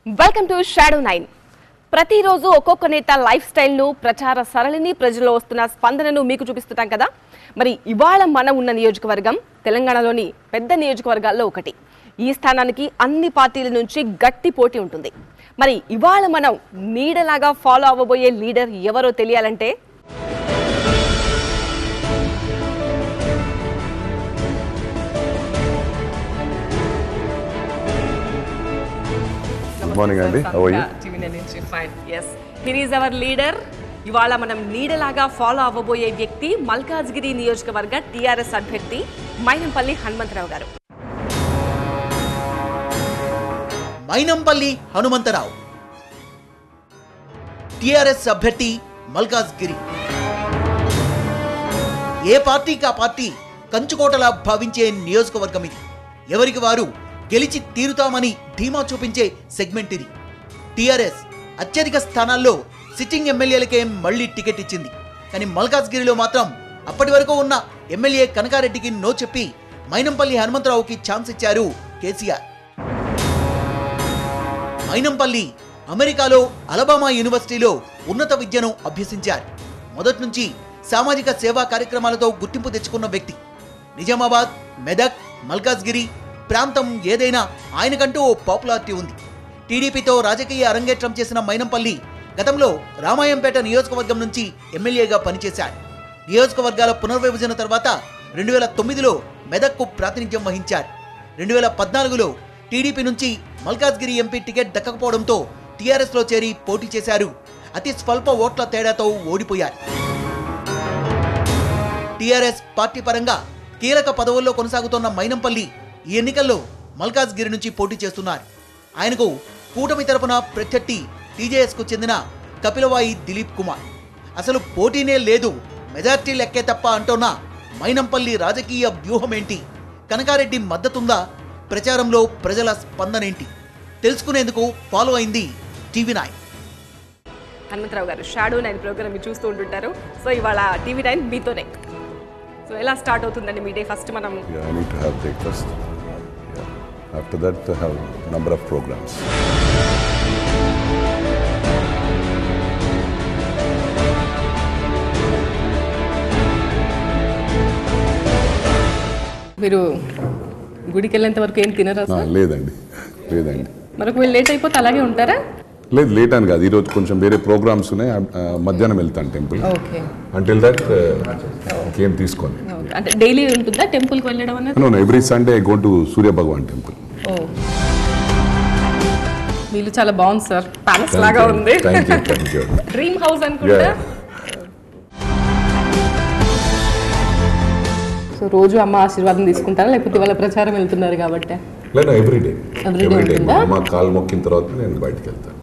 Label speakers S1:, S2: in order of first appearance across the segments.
S1: Welcome to shadow nine ప్రతిరోజు ఒక్కొక్క నేత లైఫ్ స్టైల్ను ప్రచార సరళిని ప్రజల్లో వస్తున్న స్పందనను మీకు చూపిస్తుంటాం కదా మరి ఇవాళ మనం ఉన్న నియోజకవర్గం తెలంగాణలోని పెద్ద నియోజకవర్గాల్లో ఒకటి ఈ స్థానానికి అన్ని పార్టీల నుంచి గట్టి పోటీ ఉంటుంది మరి ఇవాళ మనం నీడలాగా ఫాలో అవ్వబోయే లీడర్ ఎవరో తెలియాలంటే
S2: గుడ్ మార్నింగ్ అండి how are you
S1: here is our leader ఇవాళ మనం నీడలాగా ఫాలో అవ్వబోయే వ్యక్తి మల్కాజ్గిరి నియోజకవర్గ టీఆర్ఎస్ అభ్యర్థి మైనంపల్లి హనుమంతరావు గారు
S3: మైనంపల్లి హనుమంతరావు టిఆర్ఎస్ అభ్యర్థి మల్కాజ్గిరి ఏ పార్టీకి ఆ పార్టీ కంచుకోటలా భావించే నియోజకవర్గం ఇది ఎవరికి వారు గెలిచి తీరుతామని ధీమా చూపించే సెగ్మెంట్ ఇది టిఆర్ఎస్ అత్యధిక స్థానాల్లో సిట్టింగ్ ఎమ్మెల్యేలకే మళ్ళీ టికెట్ ఇచ్చింది కానీ మల్కాజ్గిరిలో మాత్రం అప్పటి వరకు ఉన్న ఎమ్మెల్యే కనకారెడ్డికి నో చెప్పి మైనంపల్లి హనుమంతరావుకి ఛాన్స్ ఇచ్చారు కేసీఆర్ మైనంపల్లి అమెరికాలో అలబామా యూనివర్సిటీలో ఉన్నత విద్యను అభ్యసించారు మొదటి నుంచి సామాజిక సేవా కార్యక్రమాలతో గుర్తింపు తెచ్చుకున్న వ్యక్తి నిజామాబాద్ మెదక్ మల్కాజ్గిరి ప్రాంతం ఏదైనా ఆయనకంటూ ఓ పాపులారిటీ ఉంది టీడీపీతో రాజకీయ అరంగేట్రం చేసిన మైనంపల్లి గతంలో రామాయంపేట నియోజకవర్గం నుంచి ఎమ్మెల్యేగా పనిచేశాడు నియోజకవర్గాల పునర్విభజన తర్వాత రెండు వేల తొమ్మిదిలో మెదక్కు ప్రాతినిధ్యం వహించారు రెండు వేల పద్నాలుగులో టీడీపీ నుంచి మల్కాజ్గిరి ఎంపీ టికెట్ దక్కకపోవడంతో టీఆర్ఎస్ లో చేరి పోటీ చేశారు అతి స్వల్ప ఓట్ల తేడాతో ఓడిపోయారు టీఆర్ఎస్ పార్టీ పరంగా కీలక పదవుల్లో కొనసాగుతున్న మైనంపల్లి ఈ ఎన్నికల్లో మల్కాజ్గిరి నుంచి పోటీ చేస్తున్నారు ఆయనకు కూటమి తరపున ప్రత్యర్థి టీజేఎస్ కు చెందిన కపిలవాయి దిలీప్ కుమార్ అసలు పోటీనే లేదు మెజార్టీ లెక్కే తప్ప అంటున్న మైనంపల్లి రాజకీయ వ్యూహమేంటి కనకారెడ్డి మద్దతుందా ప్రచారంలో ప్రజల స్పందనేంటి తెలుసుకునేందుకు ఫాలో అయింది టీవీ నైన్
S1: హనుమంతరావు గారు షాడో నైన్ ప్రోగ్రామ్ మీరు చూస్తూ ఉంటుంటారు సో ఇవాళ టీవీ నైన్ మీతోనే సో ఎలా స్టార్ట్ అవుతుందండి మీ డే ఫస్ట్ మనం
S2: Yeah, I need to have breakfast. Yeah. After that, I have a number of programs.
S4: మీరు గుడికి వెళ్ళేంత వరకు ఏం తినరా
S2: Ah,
S4: సార్
S2: లేదండి లేదండి
S4: మరి ఒకవేళ లేట్ అయిపోతే అలాగే ఉంటారా
S2: లేదు లేట్ అని కాదు ఈరోజు కొంచెం వేరే ప్రోగ్రామ్స్ ఉన్నాయి ఆ, మధ్యాహ్నం వెళ్తాను టెంపుల్
S4: ఓకే
S2: అంటిల్ దట్ ఇంకేం తీసుకోండి
S4: ఓకే. అంటే డైలీ ఉంటుందా టెంపుల్కి వెళ్ళడం అనేది
S2: no every Sunday I go to Surya Bhagwan temple
S4: ఓ వీళ్ళు చాలా బాగుంది సార్ ప్యాలెస్ లాగా ఉంది
S2: thank you thank you
S4: dream house అనుకుంటా సో రోజు అమ్మ ఆశీర్వాదం తీసుకుంటారా లేకపోతే వాళ్ళ ప్రచారం వెళ్తున్నారు కాబట్టి
S2: లేదు every day
S4: Every day
S2: every day
S4: ఉంటుందా?
S2: మా కాలు మొక్కిన తర్వాత నేను బయటకు వెళ్తాను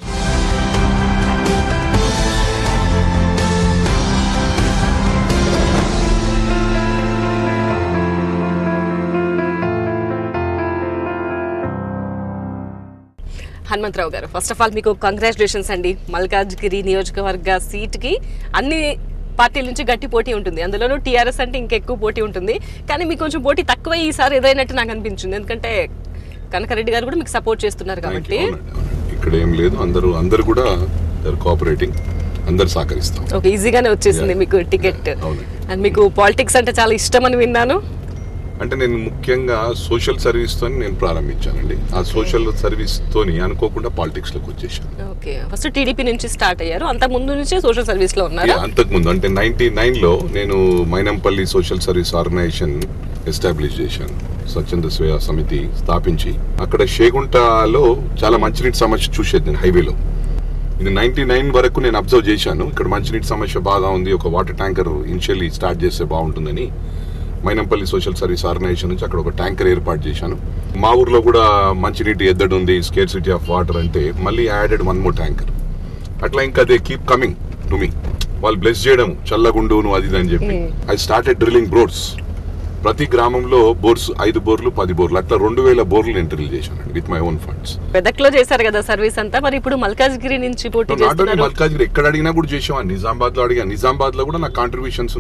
S1: హనుమంతరావు గారు ఫస్ట్ ఆఫ్ ఆల్ మీకు కంగ్రాచులేషన్స్ అండి మల్కాజ్గిరి నియోజకవర్గ సీట్కి అన్ని పార్టీల నుంచి గట్టి పోటీ ఉంటుంది అందులోనూ టీఆర్ఎస్ అంటే ఇంకెక్కువ పోటీ ఉంటుంది కానీ మీకు కొంచెం పోటీ తక్కువ ఈసారి ఏదైనట్టు నాకు అనిపించింది ఎందుకంటే కనకరెడ్డి గారు కూడా మీకు సపోర్ట్ చేస్తున్నారు కాబట్టి
S2: అవునండి, అవునండి. ఇక్కడ ఏం లేదు అందరూ అందరు కూడా కోఆపరేటింగ్ అందరు సహకరిస్తాం
S1: ఓకే ఈజీగానే వచ్చేసింది
S2: Yeah.
S1: మీకు టికెట్
S2: అవునండి.
S1: అండ్ మీకు పాలిటిక్స్ అంటే చాలా ఇష్టం అని విన్నాను
S2: అంటే నేను ముఖ్యంగా సోషల్ సర్వీస్ తోని నేను ప్రారంభించానండి ఆ సోషల్ సర్వీస్ తోని అనుకోకుండా పాలిటిక్స్ లోకి వచ్చేసాను
S1: ఓకే ఫస్ట్ టీడీపీ నుంచి స్టార్ట్ అయ్యారు అంత ముందు నుంచే సోషల్ సర్వీస్ లో ఉన్నారు
S2: Yeah, అంతకుముందు అంటే నైన్టీ నైన్ లో నేను Mynampally social service organization establish చేశాను స్వచ్ఛంద సేవా సమితి స్థాపించి అక్కడ షేగుంటలో చాలా మంచినీటి సమస్య చూసేది నేను హైవేలో ఇది నైన్టీ నైన్ వరకు నేను అబ్జర్వ్ చేశాను ఇక్కడ మంచినీటి సమస్య బాగా ఉంది ఒక వాటర్ ట్యాంకర్ ఇనిషియల్లీ స్టార్ట్ చేస్తే బాగుంటుందని మైనంపల్లి సోషల్ సర్వీస్ ఆర్గనైజేషన్ నుంచి అక్కడ ఒక ట్యాంకర్ ఏర్పాటు చేశాను మా ఊర్లో కూడా మంచినీటి ఎద్దడి ఉంది స్కేర్ సిటీ ఆఫ్ వాటర్ అంటే మళ్ళీ యాడెడ్ వన్ మోర్ ట్యాంకర్ అట్లా ఇంకా అదే కీప్ కమింగ్ టు మీ వాళ్ళు బ్లెస్ చేయడం చల్లగుండు నువ్వు అది ఇది అని చెప్పి ఐ స్టార్టెడ్ డ్రిల్లింగ్ బోర్డ్స్ ప్రతి గ్రామంలో బోర్స్ ఐదు బోర్లు పది బోర్లు అట్లా రెండు వేల బోర్లు నేను డ్రిల్ చేశాను విత్ మై ఓన్ ఫండ్స్
S1: పెదక్లో చేశారు కదా సర్వీస్ అంతా మరి ఇప్పుడు మల్కాజ్గిరి నుంచి పోటీ
S2: నాట్ ఓన్లీ
S1: చేస్తున్నారు
S2: మల్కాజ్గిరి ఎక్కడ అడిగినా కూడా చేసాం నిజామాబాద్ లో అడిగా నిజామాబాద్ లో కూడా నా కాంట్రిబ్యూషన్స్ ఉన్నాయి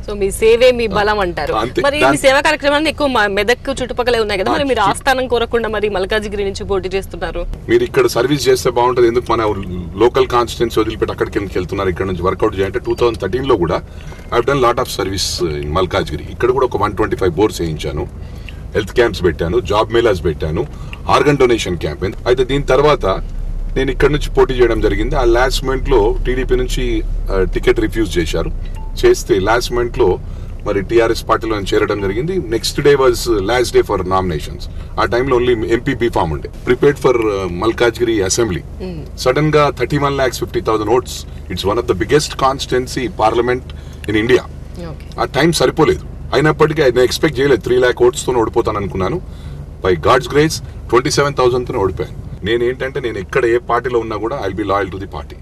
S1: సో మీ సేవే మీ బలం అంటారు
S2: అంతే.
S1: మరి
S2: దాని-
S1: మీ సేవా కార్యక్రమాన్ని ఎక్కువ మా మెదక్ చుట్టుపక్కలే ఉన్నాయి కదా మరి
S2: ఆ,
S1: మీరు
S2: చి-
S1: ఆస్థానం కోరకుండా మరి మల్కాజిగిరి నుంచి పోటీ చేస్తున్నారు
S2: మీరు ఇక్కడ సర్వీస్ చేస్తే బాగుంటుంది ఎందుకు మన లోకల్ కాన్స్టిట్యున్సీ వదిలిపెట్టి అక్కడికి ఎందుకు వెళ్తున్నారు ఇక్కడ నుంచి వర్కౌట్ చేయాలంటే టూ థౌసండ్ థర్టీన్ లో కూడా I done lot of service in Malkajgiri ఇక్కడ కూడా ఒక వన్ ట్వంటీ ఫైవ్ బోర్స్ వేయించాను హెల్త్ క్యాంప్స్ పెట్టాను జాబ్ మేళాస్ పెట్టాను ఆర్గన్ డొనేషన్ క్యాంప్ అయితే దీని తర్వాత నేను ఇక్కడ నుంచి పోటీ చేయడం జరిగింది ఆ లాస్ట్ మినిట్ లో టీడీపీ నుంచి టికెట్ రిఫ్యూజ్ చేశారు చేస్తే లాస్ట్ మినిట్ లో మరి టీఆర్ఎస్ పార్టీలో నేను చేరడం జరిగింది next day was last day for nominations ఆ టైంలో ఓన్లీ ఎంపీ బీ ఫామ్ ఉండే ప్రిపేర్డ్ ఫర్ మల్కాజ్గిరి అసెంబ్లీ సడన్ గా thirty one lakhs fifty thousand votes it's one of the biggest constituency parliament in India
S1: okay
S2: ఆ టైం సరిపోలేదు అయినప్పటికీ నేను expect చేయలేదు త్రీ ల్యాక్ ఓట్స్తో ఓడిపోతాను అనుకున్నాను by God's grace twenty seven థౌసండ్తో ఓడిపోయాను నేను ఏంటంటే నేను ఎక్కడ ఏ పార్టీలో ఉన్నా కూడా I be loyal to the party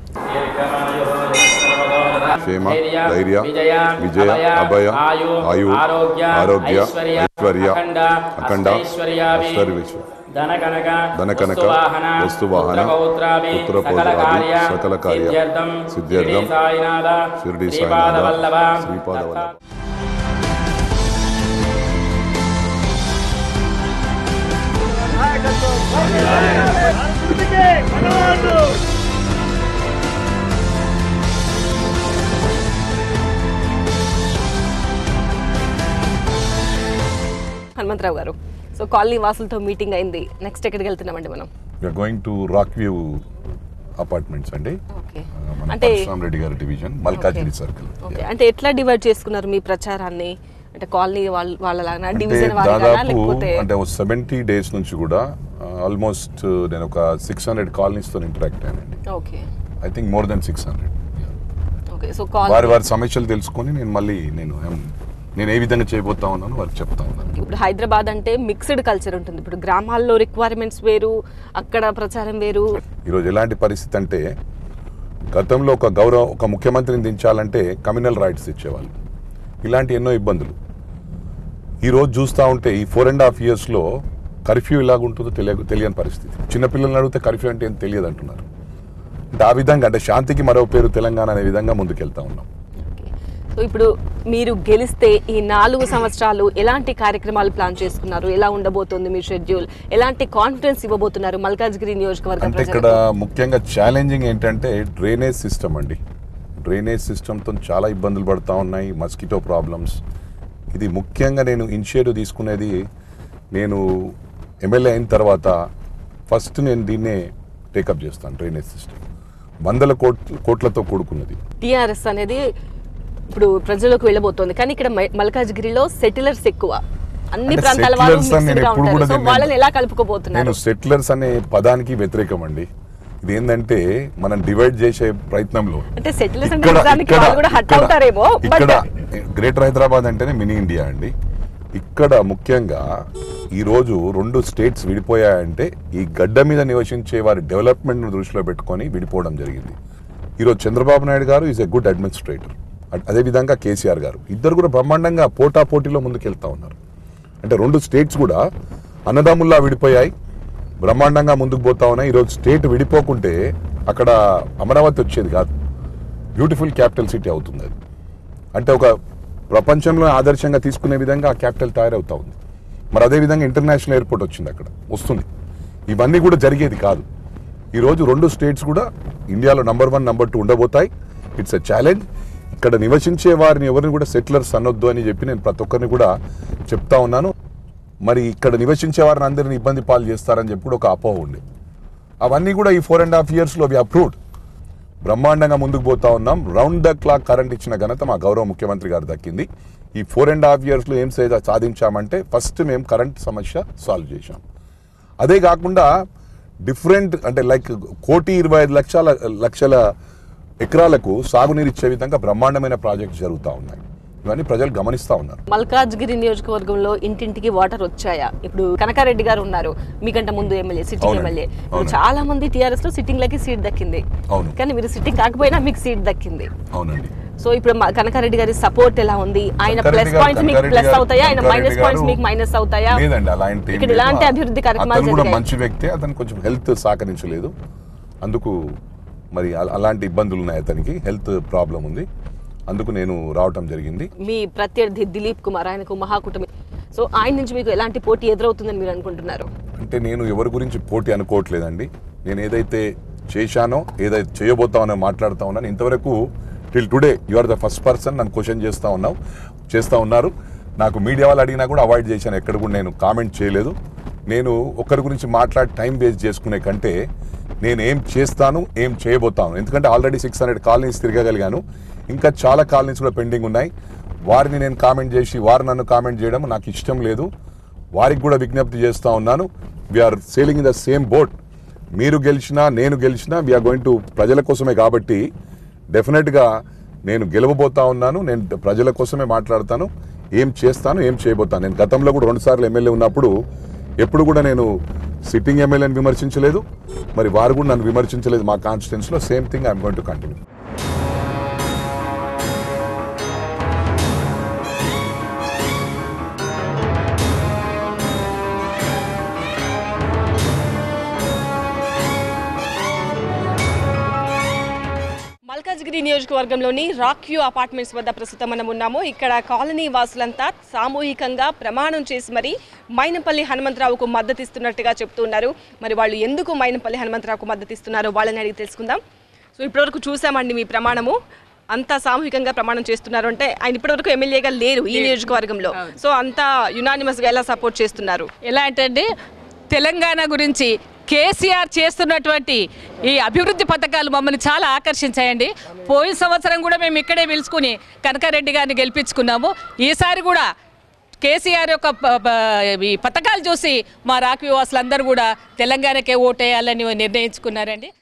S5: క్షేమ ధైర్య విజయ అభయ ఆయు ఆరోగ్య ఐశ్వర్య అఖండ ఐశ్వర్య
S6: ధనకనక
S5: ధనకనక వస్తువాహన పుత్రపౌత్రాది సకల కార్య సిద్ధ్యర్థం షిరిడి సాయినాథ శ్రీపాద వల్లభ
S1: హనుమంతరావు గారు సో కాలనీ వాసులతో మీటింగ్ అయింది నెక్స్ట్ ఎక్కడికి వెళ్తున్నామండి మనం
S2: we're going to Rock View apartments అండి
S1: ఓకే
S2: ఆ, మన
S1: అంటే
S2: పరశురామ్ రెడ్డి గారి డివిజన్ మల్కాజ్గిరి సర్కిల్
S1: ఓకే అంటే ఎట్లా డివైడ్ చేసుకున్నారు మీ ప్రచారాన్ని అంటే కాలనీ వాళ్ళ వాళ్ళలాగా
S2: అంటే
S1: డివిజన్ వాళ్ళ
S2: దాదాపు
S1: లేకపోతే
S2: అంటే సెవెంటీ డేస్ నుంచి కూడా ఆల్మోస్ట్ నేను ఒక సిక్స్ హండ్రెడ్ కాలనీస్తో ఇంటరాక్ట్ అయ్యానండి
S1: okay
S2: I think more than six hundred
S1: okay so
S2: వారి
S1: కాలనీ
S2: వారి సమస్యలు తెలుసుకొని నేను మళ్ళీ నేను ఏం- నేను ఏ విధంగా చేయబోతా ఉన్నాను వారికి చెప్తా ఉన్నాను
S1: ఇప్పుడు హైదరాబాద్ అంటే మిక్స్డ్ కల్చర్ ఉంటుంది ఇప్పుడు గ్రామాల్లో రిక్వైర్మెంట్స్ వేరు అక్కడ ప్రచారం వేరు
S2: ఈరోజు ఎలాంటి పరిస్థితి అంటే గతంలో ఒక గౌరవ ఒక ముఖ్యమంత్రిని దించాలంటే కమ్యూనల్ రైట్స్ ఇచ్చేవాళ్ళు ఇలాంటి ఎన్నో ఇబ్బందులు ఈరోజు చూస్తూ ఉంటే ఈ ఫోర్ అండ్ హాఫ్ ఇయర్స్లో కర్ఫ్యూ ఎలాగుంటుందో తెలియ తెలియని పరిస్థితి చిన్నపిల్లల్ని అడిగితే కర్ఫ్యూ అంటే ఏం తెలియదు అంటున్నారు అంటే ఆ విధంగా అంటే శాంతికి మరో పేరు తెలంగాణ అనే విధంగా ముందుకెళ్తా ఉన్నాం
S1: ఓకే. సో ఇప్పుడు మీరు గెలిస్తే ఈ నాలుగు సంవత్సరాలు ఎలాంటి కార్యక్రమాలు ప్లాన్ చేసుకున్నారు ఎలా ఉండబోతోంది మీ షెడ్యూల్ ఎలాంటి కాన్ఫిడెన్స్ ఇవ్వబోతున్నారు మల్కాజ్గిరి నియోజకవర్గ
S2: అంటే ఇక్కడ
S1: ప్రజలకు
S2: ముఖ్యంగా ఛాలెంజింగ్ ఏంటంటే డ్రైనేజ్ సిస్టమ్ అండి డ్రైనేజ్ సిస్టమ్తో చాలా ఇబ్బందులు పడతా ఉన్నాయి మస్కిటో ప్రాబ్లమ్స్ ఇది ముఖ్యంగా నేను ఇనిషియేటివ్ తీసుకునేది నేను ఎమ్మెల్యే అయిన తర్వాత ఫస్ట్ నేను దీన్నే టేకప్ చేస్తాను డ్రైనేజ్ సిస్టమ్ వందల కోట్ కోట్లతో కూడుకున్నది
S1: టిఆర్ఎస్ అనేది ఇప్పుడు ప్రజలకు వెళ్ళబోతోంది కానీ ఇక్కడ మ- మల్కాజ్గిరిలో సెటిలర్స్ ఎక్కువ అన్ని
S2: అంటే
S1: ప్రాంతాల వాళ్ళు
S2: settlers అని
S1: mixed
S2: నేను
S1: గా
S2: ఎప్పుడు
S1: ఉంటారు
S2: కూడా
S1: సో
S2: నేను-
S1: వాళ్ళని ఎలా
S2: నేను
S1: కలుపుకోబోతున్నారు
S2: సెటిలర్స్ అనే పదానికి వ్యతిరేకం అండి ఇది ఏంటంటే మనం డివైడ్ చేసే ప్రయత్నంలో
S1: అంటే సెటిలర్స్ అంటే
S2: ఇక్కడ
S1: నిజానికి
S2: ఇక్కడ
S1: వాళ్ళు కూడా హట్
S2: ఇక్కడ-
S1: అవుతారేమో
S2: ఇక్కడ
S1: బట్
S2: గ్రేటర్ హైదరాబాద్ అంటేనే మినీ ఇండియా అండి ఇక్కడ ముఖ్యంగా ఈ రోజు రెండు స్టేట్స్ విడిపోయాయంటే ఈ గడ్డ మీద నివసించే వారి డెవలప్మెంట్ దృష్టిలో పెట్టుకొని విడిపోవడం జరిగింది ఈరోజు చంద్రబాబు నాయుడు గారు ఈజ్ ఎ గుడ్ అడ్మినిస్ట్రేటర్ అదేవిధంగా కేసీఆర్ గారు ఇద్దరు కూడా బ్రహ్మాండంగా పోటా పోటీలో ముందుకెళ్తా ఉన్నారు అంటే రెండు స్టేట్స్ కూడా అన్నదమ్ముల్లా విడిపోయాయి బ్రహ్మాండంగా ముందుకు పోతా ఉన్నాయి ఈరోజు స్టేట్ విడిపోకుంటే అక్కడ అమరావతి వచ్చేది కాదు బ్యూటిఫుల్ క్యాపిటల్ సిటీ అవుతుంది అది అంటే ఒక ప్రపంచంలో ఆదర్శంగా తీసుకునే విధంగా ఆ క్యాపిటల్ తయారవుతా ఉంది మరి అదేవిధంగా ఇంటర్నేషనల్ ఎయిర్పోర్ట్ వచ్చింది అక్కడ వస్తుంది ఇవన్నీ కూడా జరిగేది కాదు ఈరోజు రెండు స్టేట్స్ కూడా ఇండియాలో నంబర్ వన్ నంబర్ టూ ఉండబోతాయి ఇట్స్ ఎ ఛాలెంజ్ ఇక్కడ నివసించే వారిని ఎవరిని కూడా సెటిలర్స్ అనొద్దు అని చెప్పి నేను ప్రతి ఒక్కరిని కూడా చెప్తా ఉన్నాను మరి ఇక్కడ నివసించే వారిని అందరిని ఇబ్బంది పాలు చేస్తారని చెప్పి కూడా ఒక అపోహ ఉంది అవన్నీ కూడా ఈ ఫోర్ అండ్ హాఫ్ ఇయర్స్లో వి అప్రూవ్డ్ బ్రహ్మాండంగా ముందుకు పోతా ఉన్నాం రౌండ్ ద క్లాక్ కరెంట్ ఇచ్చిన ఘనత మా గౌరవ ముఖ్యమంత్రి గారు దక్కింది ఈ ఫోర్ అండ్ హాఫ్ ఇయర్స్లో ఏం సే- సాధించామంటే ఫస్ట్ మేము కరెంట్ సమస్య సాల్వ్ చేశాం అదే కాకుండా డిఫరెంట్ అంటే లైక్ కోటి ఇరవై ఐదు లక్షల లక్షల ఎకరాలకు సాగునీరు ఇచ్చే విధంగా బ్రహ్మాండమైన ప్రాజెక్ట్స్ జరుగుతూ ఉన్నాయి ఇవన్నీ ప్రజలు గమనిస్తూ ఉన్నారు
S1: మల్కాజ్గిరి నియోజకవర్గంలో ఇంటింటికి వాటర్ వచ్చాయా ఇప్పుడు కనకారెడ్డి గారు ఉన్నారు మీకంటే ముందు ఎమ్మెల్యే సిట్టింగ్
S2: అవునండి.
S1: ఎమ్మెల్యే ఇప్పుడు
S2: అవునండి.
S1: చాలా మంది టీఆర్ఎస్ లో సిట్టింగ్ లకి సీట్ దక్కింది
S2: అవును.
S1: కానీ మీరు సిట్టింగ్ కాకపోయినా మీకు సీట్ దక్కింది
S2: అవునండి
S1: సో ఇప్పుడు మ- కనకారెడ్డి గారి సపోర్ట్ ఎలా ఉంది ఆయన
S2: కనకారెడ్డి
S1: ప్లస్
S2: గారు-
S1: పాయింట్స్ మీకు
S2: కనకారెడ్డి
S1: ప్లస్
S2: గారు-
S1: అవుతాయా ఆయన
S2: కనకారెడ్డి
S1: మైనస్ పాయింట్స్
S2: గారు-
S1: మీకు మైనస్ అవుతాయా
S2: లేదండి అలాంటి ఏం
S1: ఇక్కడ
S2: లేదు.
S1: ఇలాంటి అభివృద్ధి కార్యక్రమాలు
S2: అతను కూడా
S1: జరిగాయి.
S2: మంచి వ్యక్తే అతను కొంచెం హెల్త్ సహకరించలేదు అందుకు మరి అల- అలాంటి ఇబ్బందులు ఉన్నాయి అతనికి హెల్త్ ప్రాబ్లం ఉంది అందుకు నేను రావటం జరిగింది
S1: మీ ప్రత్యర్థి దిలీప్ కుమార్ ఆయనకు మహాకూటమి సో ఆయన నుంచి మీకు ఎలాంటి పోటీ ఎదురవుతుందని మీరు అనుకుంటున్నారు
S2: అంటే నేను ఎవరి గురించి పోటీ అనుకోవట్లేదండి నేను ఏదైతే చేశానో ఏదైతే చేయబోతామనో మాట్లాడుతా ఉన్నాను ఇంతవరకు till today you are the first person నన్ను క్వశ్చన్ చేస్తూ ఉన్నావు చేస్తూ ఉన్నారు నాకు మీడియా వాళ్ళు అడిగినా కూడా అవాయిడ్ చేశాను ఎక్కడ కూడా నేను కామెంట్ చేయలేదు నేను ఒకరి గురించి మాట్లాడి టైం వేస్ట్ చేసుకునే కంటే నేను ఏం చేస్తాను ఏం చేయబోతాను ఎందుకంటే ఆల్రెడీ సిక్స్ హండ్రెడ్ కాలనీస్ తిరగగలిగాను ఇంకా చాలా కాలనీస్ కూడా పెండింగ్ ఉన్నాయి వారిని నేను కామెంట్ చేసి వారు నన్ను కామెంట్ చేయడం నాకు ఇష్టం లేదు వారికి కూడా విజ్ఞప్తి చేస్తూ ఉన్నాను we're sailing in the same boat మీరు గెలిచినా నేను గెలిచినా వీఆర్ గోయింగ్ టు ప్రజల కోసమే కాబట్టి డెఫినెట్గా నేను గెలవబోతా ఉన్నాను నేను ప్రజల కోసమే మాట్లాడతాను ఏం చేస్తాను ఏం చేయబోతాను నేను గతంలో కూడా రెండుసార్లు ఎమ్మెల్యే ఉన్నప్పుడు ఎప్పుడు కూడా నేను సిట్టింగ్ ఎమ్మెల్యేని విమర్శించలేదు మరి వారు కూడా నన్ను విమర్శించలేదు మా కాన్స్టిట్యున్సీలో same thing I'm going to continue
S1: Malkajgiri నియోజకవర్గంలోని రాక్యూ అపార్ట్మెంట్స్ వద్ద ప్రస్తుతం మనం ఉన్నాము ఇక్కడ కాలనీ వాసులంతా సామూహికంగా ప్రమాణం చేసి మరి మైనంపల్లి హనుమంతరావుకు మద్దతు ఇస్తున్నట్టుగా చెప్తున్నారు మరి వాళ్ళు ఎందుకు మైనంపల్లి హనుమంతరావుకు మద్దతు ఇస్తున్నారో వాళ్ళని అడిగి తెలుసుకుందాం సో ఇప్పటివరకు చూసామండి మీ ప్రమాణము అంతా సామూహికంగా ప్రమాణం చేస్తున్నారు అంటే ఆయన ఇప్పటివరకు ఎమ్మెల్యేగా లేరు ఈ నియోజకవర్గంలో సో అంతా యునానిమస్ గా ఎలా సపోర్ట్ చేస్తున్నారు
S6: ఎలా అంటే తెలంగాణ గురించి కేసీఆర్ చేస్తున్నటువంటి ఈ అభివృద్ధి పథకాలు మమ్మల్ని చాలా ఆకర్షించాయండి పోయిన సంవత్సరం కూడా మేము ఇక్కడే పిలుచుకుని కనకారెడ్డి గారిని గెలిపించుకున్నాము ఈసారి కూడా కేసీఆర్ యొక్క ప- ప- ఈ పథకాలు చూసి మా రాక్ వాసులందరూ కూడా తెలంగాణకే ఓటేయాలని నిర్ణయించుకున్నారండి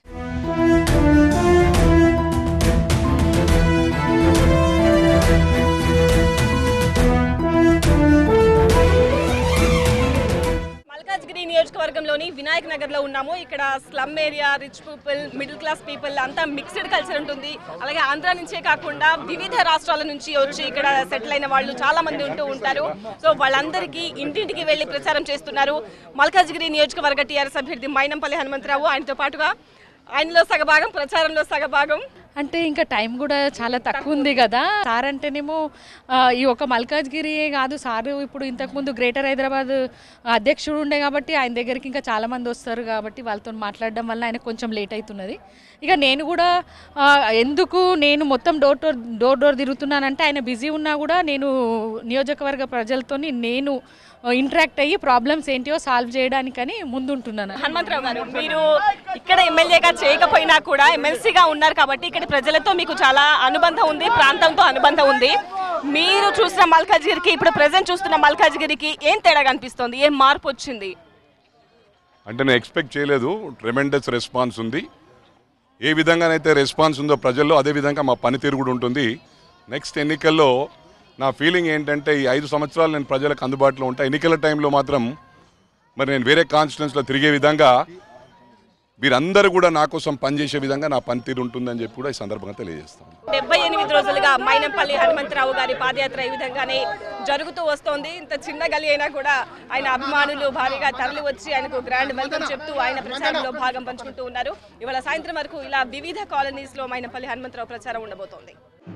S1: మల్కాజ్గిరి నియోజకవర్గంలోని వినాయక్ నగర్ లో ఉన్నాము ఇక్కడ slum area rich people middle class people అంతా మిక్స్డ్ కల్చర్ ఉంటుంది అలాగే ఆంధ్ర నుంచే కాకుండా వివిధ రాష్ట్రాల నుంచి వచ్చి ఇక్కడ సెటిల్ అయిన వాళ్ళు చాలా మంది ఉంటూ ఉంటారు సో వాళ్ళందరికీ ఇంటింటికి వెళ్లి ప్రచారం చేస్తున్నారు మల్కాజ్గిరి నియోజకవర్గ టీఆర్ఎస్ అభ్యర్థి మైనంపల్లి హనుమంతరావు ఆయనతో పాటుగా ఆయనలో సగభాగం ప్రచారంలో సగభాగం
S6: అంటే ఇంకా టైం కూడా చాలా తక్కువ ఉంది కదా సార్ అంటేనేమో ఆ, ఈ ఒక మల్కాజ్గిరి కాదు సార్ ఇప్పుడు ఇంతకుముందు గ్రేటర్ హైదరాబాద్ అధ్యక్షుడు ఉండే కాబట్టి ఆయన దగ్గరికి ఇంకా చాలా మంది వస్తారు కాబట్టి వాళ్ళతో మాట్లాడడం వల్ల ఆయన కొంచెం లేట్ అవుతున్నది ఇక నేను కూడా ఆ, ఎందుకు నేను మొత్తం డోర్ డోర్ డోర్ డోర్ తిరుగుతున్నానంటే ఆయన బిజీ ఉన్నా కూడా నేను నియోజకవర్గ ప్రజలతోని నేను ఇంటరాక్ట్ అయ్యి ప్రాబ్లమ్స్ ఏంటియో సాల్వ్ చేయడానికని ముందుంటున్నాను
S1: హనుమంతరావు గారు మీరు ఇక్కడ ఎమ్మెల్యేగా చేయకపోయినా కూడా ఎమ్మెల్సీగా ఉన్నారు కాబట్టి ఇక్కడ ప్రజలతో మీకు చాలా అనుబంధం ఉంది ప్రాంతంతో అనుబంధం ఉంది మీరు చూసిన మల్కాజ్గిరికి ఇప్పుడు ప్రజెంట్ చూస్తున్న మల్కాజ్గిరికి ఏం తేడా కనిపిస్తోంది ఏం మార్పు వచ్చింది
S2: అంటే నేను ఎక్స్పెక్ట్ చేయలేదు ట్రెమెండస్ రెస్పాన్స్ ఉంది ఏ విధంగానైతే రెస్పాన్స్ ఉందో ప్రజల్లో అదే విధంగా మా పనితీరు కూడా ఉంటుంది నెక్స్ట్ ఎన్నికల్లో నా ఫీలింగ్ ఏంటంటే ఈ ఐదు సంవత్సరాలు నేను ప్రజలకు అందుబాటులో ఉంటా ఎన్నికల టైంలో మాత్రం మరి నేను వేరే కాన్స్టిట్యున్స్లో తిరిగే విధంగా వీరందరూ కూడా నా కోసం పనిచేసే విధంగా నా పనితీరు ఉంటుందని చెప్పి కూడా ఈ సందర్భంగా తెలియజేస్తాను
S1: డెబ్బై ఎనిమిది రోజులుగా మైనంపల్లి హనుమంతరావు గారి పాదయాత్ర ఈ విధంగానే జరుగుతూ వస్తోంది ఇంత చిన్న గలి అయినా కూడా ఆయన అభిమానులు భారీగా తరలి వచ్చి ఆయనకు గ్రాండ్ వెల్కమ్ చెప్తూ ఆయన ప్రచారంలో భాగం పంచుకుంటూ ఉన్నారు ఇవాళ సాయంత్రం వరకు ఇలా వివిధ కాలనీస్ లో మైనంపల్లి హనుమంతరావు ప్రచారం ఉండబోతోంది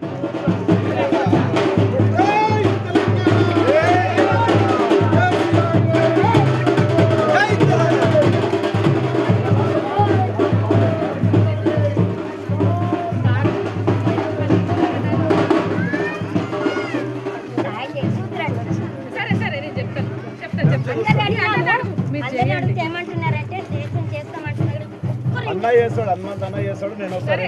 S7: అందరినీ అడిగితే ఏమంటున్నారంటే దేశం చేస్తామంటున్నారు
S8: అన్న చేస్తాడు హనుమంత్ అన్న చేస్తాడు నేను వస్తాను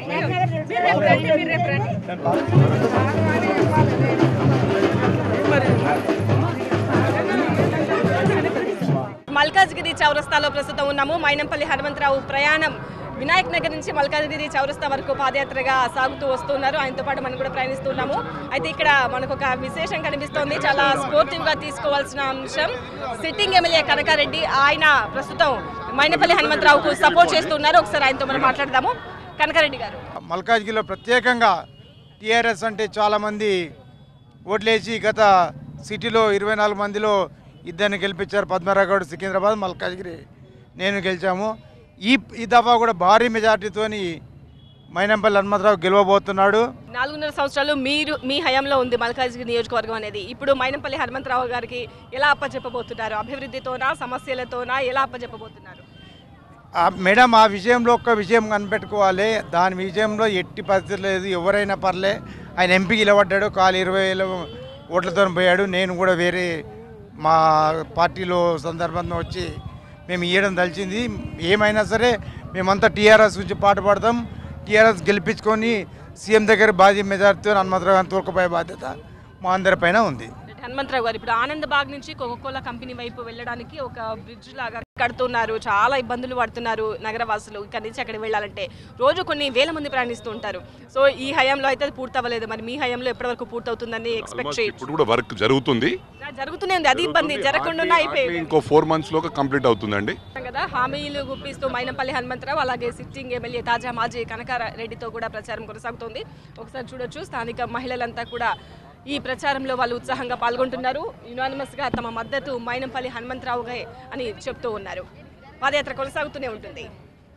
S1: మల్కాజ్గిరి చౌరస్తాలో ప్రస్తుతం ఉన్నాము మైనంపల్లి హనుమంతరావు ప్రయాణం వినాయక్ నగర్ నుంచి మల్కాజ్గిరి చౌరస్తా వరకు పాదయాత్రగా సాగుతూ వస్తున్నారు ఆయనతో పాటు మనం కూడా ప్రయాణిస్తున్నాము అయితే ఇక్కడ మనకు ఒక విశేషం కనిపిస్తోంది చాలా స్పోర్టివ్ గా తీసుకోవాల్సిన అంశం సిట్టింగ్ ఎమ్మెల్యే కనకారెడ్డి ఆయన ప్రస్తుతం మైనపల్లి హనుమంతరావుకు సపోర్ట్ చేస్తున్నారు ఒకసారి ఆయనతో మనం మాట్లాడదాము కనకారెడ్డి గారు
S8: మల్కాజ్గిరిలో ప్రత్యేకంగా టీఆర్ఎస్ అంటే చాలామంది ఓట్లేసి గత సిటీలో ఇరవై నాలుగు మందిలో ఇద్దరిని గెలిపించారు పద్మరావు గౌడ్ సికింద్రాబాద్ మల్కాజ్గిరి నేను గెలిచాము ఈ ఈ దఫా కూడా భారీ మెజార్టీతోని మైనంపల్లి హనుమంతరావు గెలవబోతున్నాడు
S1: నాలుగున్నర సంవత్సరాలు మీరు మీ హయాంలో ఉంది మల్కాజ్గిరి నియోజకవర్గం అనేది ఇప్పుడు మైనంపల్లి హనుమంతరావు గారికి ఎలా అప్పచెప్పబోతున్నారు అభివృద్ధితోనా సమస్యలతోనా ఎలా అప్పచెప్పబోతున్నారు
S8: ఆ మేడం ఆ విషయంలో ఒక్క విషయం కనిపెట్టుకోవాలి దాని విషయంలో ఎట్టి పరిస్థితి లేదు ఎవరైనా పర్లే ఆయన ఎంపీకి నిలబడ్డాడు కాలు ఇరవై వేల ఓట్లతో పోయాడు నేను కూడా వేరే మా పార్టీలో సందర్భంగా వచ్చి మేము ఇవ్వడం తలిచింది ఏమైనా సరే మేమంతా టీఆర్ఎస్ గురించి పాటు పడతాం టీఆర్ఎస్ గెలిపించుకొని సీఎం దగ్గర బాధ్య మెజార్టీతో హనుమంతరావు గారిని తోలుకుపోయే బాధ్యత మా అందరిపైన ఉంది
S1: హనుమంతరావు గారు ఇప్పుడు ఆనంద్ బాగ్ నుంచి కోకోకోలా కంపెనీ వైపు వెళ్ళడానికి ఒక బ్రిడ్జ్ లాగా కడుతున్నారు చాలా ఇబ్బందులు పడుతున్నారు నగరవాసులు ఇక్కడి నుంచి అక్కడ వెళ్ళాలంటే రోజు కొన్ని వేల మంది ప్రయాణిస్తూ ఉంటారు సో ఈ హయాంలో అయితే అది పూర్తవ్వలేదు మరి మీ హయాంలో ఎప్పటి వరకు పూర్తవుతుందని ఎక్స్పెక్ట్
S2: Almost
S1: చేయొచ్చు
S2: ఇప్పుడు కూడా వర్క్ జరుగుతుంది
S1: జరుగుతూనే ఉంది అది ఇబ్బంది జరగకుండా అయిపోయింది
S2: ఇంకో ఫోర్ మంత్స్ లో కంప్లీట్ అవుతుందండి
S1: కదా హామీలు గుప్పిస్తూ మైనంపల్లి హనుమంతరావు అలాగే సిట్టింగ్ ఎమ్మెల్యే తాజా మాజీ కనకారెడ్డితో కూడా ప్రచారం కొనసాగుతోంది ఒకసారి చూడొచ్చు స్థానిక మహిళలంతా కూడా ఈ ప్రచారంలో వాళ్ళు ఉత్సాహంగా పాల్గొంటున్నారు యునానిమస్ గా తమ మద్దతు మైనంపల్లి హనుమంతరావుగా అని చెప్తూ ఉన్నారు పాదయాత్ర కొనసాగుతూనే ఉంటుంది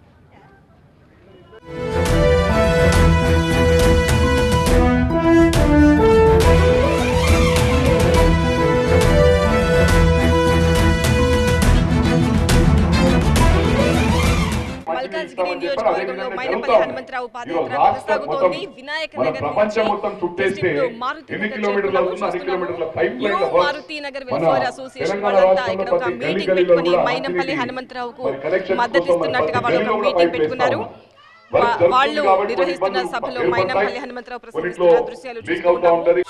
S1: మల్కాజ్గిరి నియోజకవర్గంలో మైనపల్లి హనుమంతరావు పాదయాత్ర కొనసాగుతోంది వినాయక నగర్ నుంచి ఇప్పుడు మారుతి నగర్ చేరుకున్నాము. చూస్తున్నాము. New Maruti Nagar welfare association వాళ్ళంతా ఇక్కడ ఒక మీటింగ్ పెట్టుకుని మైనంపల్లి హనుమంతరావుకు మద్దతు ఇస్తున్నట్టుగా వాళ్ళు ఒక మీటింగ్ పెట్టుకున్నారు వా- వాళ్ళు నిర్వహిస్తున్న సభలో మైనంపల్లి హనుమంతరావు ప్రసంగిస్తున్న దృశ్యాలు చూస్తూ ఉన్నాము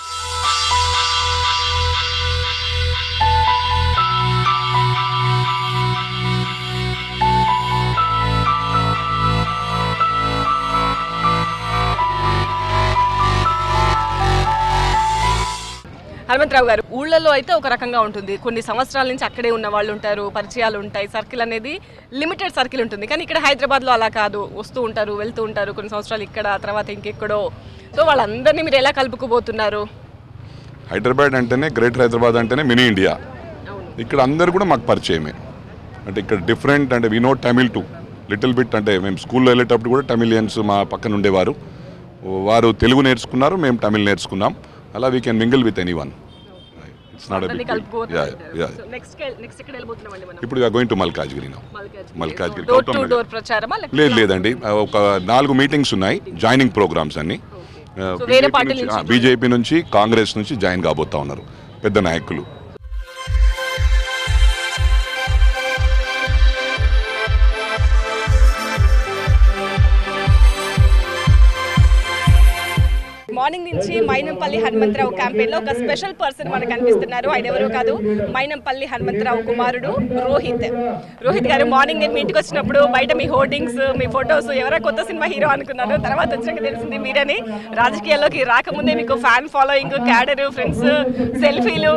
S1: హనుమంతరావు గారు ఊళ్ళలో అయితే ఒక రకంగా ఉంటుంది కొన్ని సంవత్సరాల నుంచి అక్కడే ఉన్న వాళ్ళు ఉంటారు పరిచయాలు ఉంటాయి సర్కిల్ అనేది లిమిటెడ్ సర్కిల్ ఉంటుంది కానీ ఇక్కడ హైదరాబాద్లో అలా కాదు వస్తూ ఉంటారు వెళ్తూ ఉంటారు కొన్ని సంవత్సరాలు ఇక్కడ తర్వాత ఇంకెక్కడో సో వాళ్ళందరినీ మీరు ఎలా కలుపుకుపోతున్నారు
S2: హైదరాబాద్ అంటేనే గ్రేటర్ హైదరాబాద్ అంటేనే మినీ ఇండియా ఇక్కడ అందరు కూడా మాకు పరిచయమే అంటే ఇక్కడ డిఫరెంట్ అంటే we know Tamil to little bit అంటే మేము స్కూల్లో వెళ్ళేటప్పుడు కూడా తమిళియన్స్ మా పక్కన ఉండేవారు వారు తెలుగు నేర్చుకున్నారు మేము తమిళ్ నేర్చుకున్నాం అలా we can mingle with anyone it's not
S1: అందరినీ
S2: యా
S1: కలుపుకోతున్నారు
S2: యా
S1: నెక్స్ట్ నెక్స్ట్ ఎక్కడ వెళ్ళిపోతున్నామండి మనం
S2: ఇప్పుడు going to Malkajgiri now Malkajgiri
S1: door to
S2: Gautam Nagar.
S1: Door ప్రచారమా లేకపోతే
S2: లేదు లేదండి ఒక నాలుగు మీటింగ్స్ ఉన్నాయి జాయినింగ్ ప్రోగ్రామ్స్ అన్ని
S1: So, వేరే పార్టీల నుంచి
S2: బీజేపీ నుంచి కాంగ్రెస్ నుంచి జాయిన్ కాబోతా ఉన్నారు పెద్ద నాయకులు
S1: మార్నింగ్ నుంచి మైనంపల్లి హనుమంతరావు క్యాంపెయిన్ లో ఒక స్పెషల్ పర్సన్ మనకు కనిపిస్తున్నారు ఆయన ఎవరో కాదు మైనంపల్లి హనుమంతరావు కుమారుడు రోహిత్ రోహిత్ గారు మార్నింగ్ నేను మీ ఇంటికి వచ్చినప్పుడు బయట మీ హోర్డింగ్స్ మీ ఫొటోస్ ఎవరో కొత్త సినిమా హీరో అనుకున్నాను తర్వాత వచ్చాక తెలిసింది మీరని రాజకీయాల్లోకి రాకముందే మీకు ఫ్యాన్ ఫాలోయింగ్ క్యాడర్ ఫ్రెండ్స్ సెల్ఫీలు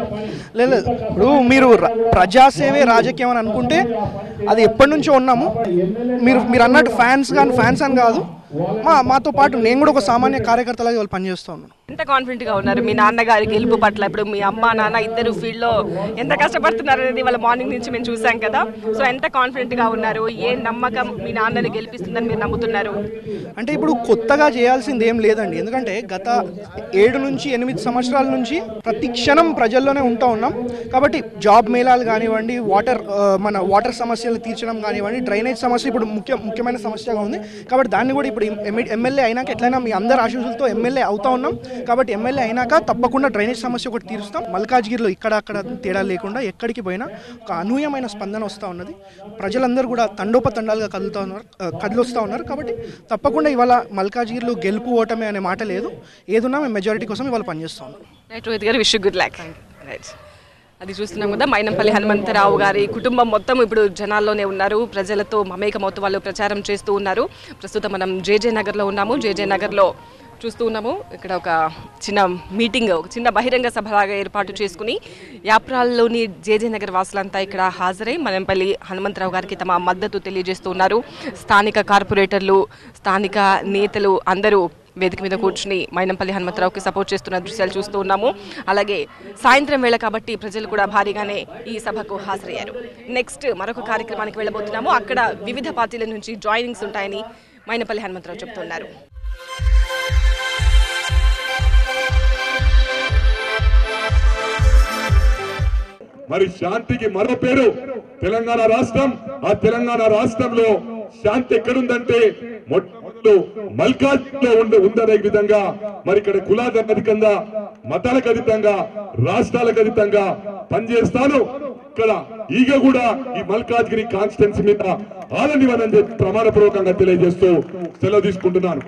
S9: లేదు లేదు. ఇప్పుడు మీరు ర- ప్రజాసేవే రాజకీయం అని అనుకుంటే అది ఎప్పటి నుంచో ఉన్నాము మీరు మీరు అన్నట్టు ఫ్యాన్స్ కానీ ఫ్యాన్స్ అని కాదు మా మాతో పాటు నేను కూడా ఒక సామాన్య కార్యకర్తలాగా వాళ్ళు పనిచేస్తూ ఉన్నాను
S1: ఎంత కాన్ఫిడెంట్ గా ఉన్నారు మీ నాన్నగారి గెలుపు పట్ల ఇప్పుడు మీ అమ్మ నాన్న ఇద్దరు ఫీల్డ్ లో ఎంత కష్టపడుతున్నారు అనేది వాళ్ళ మార్నింగ్ నుంచి మేము చూసాం కదా సో ఎంత కాన్ఫిడెంట్ గా ఉన్నారు ఏ నమ్మకం మీ నాన్నని గెలిపిస్తుందని మీరు నమ్ముతున్నారు
S9: అంటే ఇప్పుడు కొత్తగా చేయాల్సింది ఏం లేదండి ఎందుకంటే గత ఏడు నుంచి ఎనిమిది సంవత్సరాల నుంచి ప్రతి క్షణం ప్రజల్లోనే ఉంటూ ఉన్నాం కాబట్టి జాబ్ మేళాలు కానివ్వండి వాటర్ ఆ, మన వాటర్ సమస్యలు తీర్చడం కానివ్వండి డ్రైనేజ్ సమస్య ఇప్పుడు ముఖ్య ముఖ్యమైన సమస్యగా ఉంది కాబట్టి దాన్ని కూడా ఇప్పుడు ఎమ్మె- ఎమ్మెల్యే అయినాక ఎట్లయినా మీ అందరి ఆశీస్సులతో ఎమ్మెల్యే అవుతా ఉన్నాం కాబట్టి ఎమ్మెల్యే అయినాక తప్పకుండా డ్రైనేజ్ సమస్య ఒకటి తీరుస్తాం మల్కాజ్గిరిలో ఇక్కడ అక్కడ తేడా లేకుండా ఎక్కడికి పోయినా ఒక అనూహ్యమైన స్పందన వస్తూ ఉన్నది ప్రజలందరూ కూడా తండోపతండాలుగా కదులుతూ ఉన్నారు ఆ, కదిలొస్తూ ఉన్నారు కాబట్టి తప్పకుండా ఇవాళ మల్కాజ్గిరిలో గెలుపు ఓటమి అనే మాట లేదు ఏదున్నా మేము మెజారిటీ కోసం ఇవాళ పనిచేస్తూ ఉన్నాం
S1: రైట్ రోహిత్ గారు విష్ గుడ్ లక్ రైట్ అది చూస్తున్నాం కదా మైనంపల్లి హనుమంతరావు గారి కుటుంబం మొత్తం ఇప్పుడు జనాల్లోనే ఉన్నారు ప్రజలతో మమేకమవుతూ వాళ్ళు ప్రచారం చేస్తూ ఉన్నారు ప్రస్తుతం మనం జేజే నగర్లో ఉన్నాము జేజే నగర్లో చూస్తూ ఉన్నాము ఇక్కడ ఒక చిన్న మీటింగ్ ఒక చిన్న బహిరంగ సభలాగా ఏర్పాటు చేసుకుని యాప్రాల్లోని జేజే నగర్ వాసులంతా ఇక్కడ హాజరై మనంపల్లి హనుమంతరావు గారికి తమ మద్దతు తెలియజేస్తూ ఉన్నారు స్థానిక కార్పొరేటర్లు స్థానిక నేతలు అందరూ వేదిక మీద కూర్చుని మైనంపల్లి హనుమంతరావుకి సపోర్ట్ చేస్తున్న దృశ్యాలు చూస్తూ ఉన్నాము అలాగే సాయంత్రం వేళ కాబట్టి ప్రజలు కూడా భారీగానే ఈ సభకు హాజరయ్యారు నెక్స్ట్ మరొక కార్యక్రమానికి వెళ్ళబోతున్నాము అక్కడ వివిధ పార్టీల నుంచి జాయినింగ్స్ ఉంటాయని మైనపల్లి హనుమంతరావు చెబుతున్నారు
S10: మరి శాంతికి మరో పేరు తెలంగాణ రాష్ట్రం ఆ తెలంగాణ రాష్ట్రంలో శాంతి ఎక్కడుందంటే మొట్టమొదలు మల్కాజ్ లో ఉండి ఉందనే విధంగా మరి ఇక్కడ కులాలకు అధికంగా మతాలకు అధికంగా రాష్ట్రాలకు అధికంగా పనిచేస్తాను ఇక్కడ ఈగ కూడా ఈ మల్కాజ్గిరి కాన్స్టిట్యున్సీ మీద ఆదనివ్వనని చెప్పి ప్రమాణపూర్వకంగా తెలియజేస్తూ సెలవు తీసుకుంటున్నాను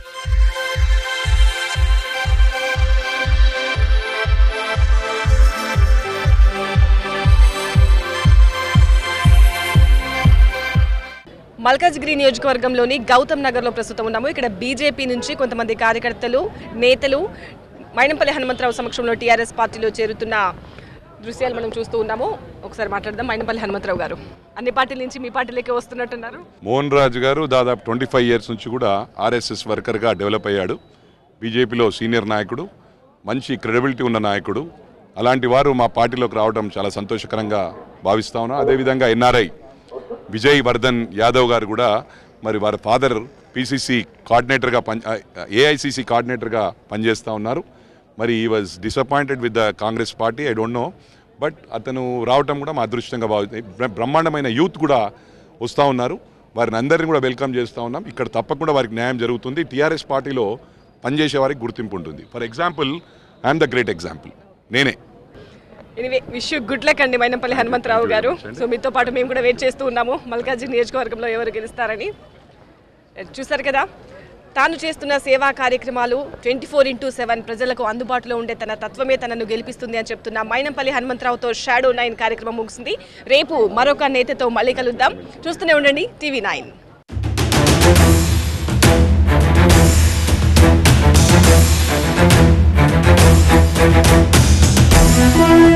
S1: మల్కాజ్గిరి నియోజకవర్గంలోని గౌతమ్ నగర్లో ప్రస్తుతం ఉన్నాము ఇక్కడ బీజేపీ నుంచి కొంతమంది కార్యకర్తలు నేతలు మైనంపల్లి హనుమంతరావు సమక్షంలో టీఆర్ఎస్ పార్టీలో చేరుతున్న దృశ్యాలు మనం చూస్తూ ఉన్నాము ఒకసారి మాట్లాడదాం మైనంపల్లి హనుమంతరావు గారు అన్ని పార్టీల నుంచి మీ పార్టీలోకి వస్తున్నట్టున్నారు
S2: మోహన్ రాజు గారు దాదాపు ట్వంటీ ఫైవ్ ఇయర్స్ నుంచి కూడా ఆర్ఎస్ఎస్ వర్కర్గా డెవలప్ అయ్యాడు బీజేపీలో సీనియర్ నాయకుడు మంచి క్రెడిబిలిటీ ఉన్న నాయకుడు అలాంటి వారు మా పార్టీలోకి రావడం చాలా సంతోషకరంగా భావిస్తా ఉన్నాం అదేవిధంగా ఎన్ఆర్ఐ విజయ్ వర్ధన్ యాదవ్ గారు కూడా మరి వారి ఫాదర్ పిసిసి కోఆర్డినేటర్గా పని ఏఐసిసి కోఆర్డినేటర్గా పనిచేస్తూ ఉన్నారు మరి ఈ was disappointed with the Congress party I don't know but అతను రావటం కూడా మా అదృష్టంగా భావిస్తుంది బ్ర- బ్రహ్మాండమైన యూత్ కూడా వస్తూ ఉన్నారు వారిని అందరిని కూడా వెల్కమ్ చేస్తూ ఉన్నాం ఇక్కడ తప్పకుండా వారికి న్యాయం జరుగుతుంది టీఆర్ఎస్ పార్టీలో పనిచేసే వారికి గుర్తింపు ఉంటుంది for example I'm the great example నేనే
S1: ఎనివే విష్ గుడ్ లక్ అండి మైనంపల్లి హనుమంతరావు గారు సో మీతో పాటు మేము కూడా వెయిట్ చేస్తూ ఉన్నాము మల్కాజ్గిరి నియోజకవర్గంలో ఎవరు గెలుస్తారని చూసారు కదా తాను చేస్తున్న సేవా కార్యక్రమాలు ట్వంటీ ఫోర్ ఇంటూ సెవెన్ ప్రజలకు అందుబాటులో ఉండే తన తత్వమే తనను గెలిపిస్తుంది అని చెప్తున్న మైనంపల్లి హనుమంతరావుతో షాడో నైన్ కార్యక్రమం ముగిసింది రేపు మరొక నేతతో మళ్ళీ కలుద్దాం చూస్తూనే ఉండండి టీవీ నైన్
S11: Thank you.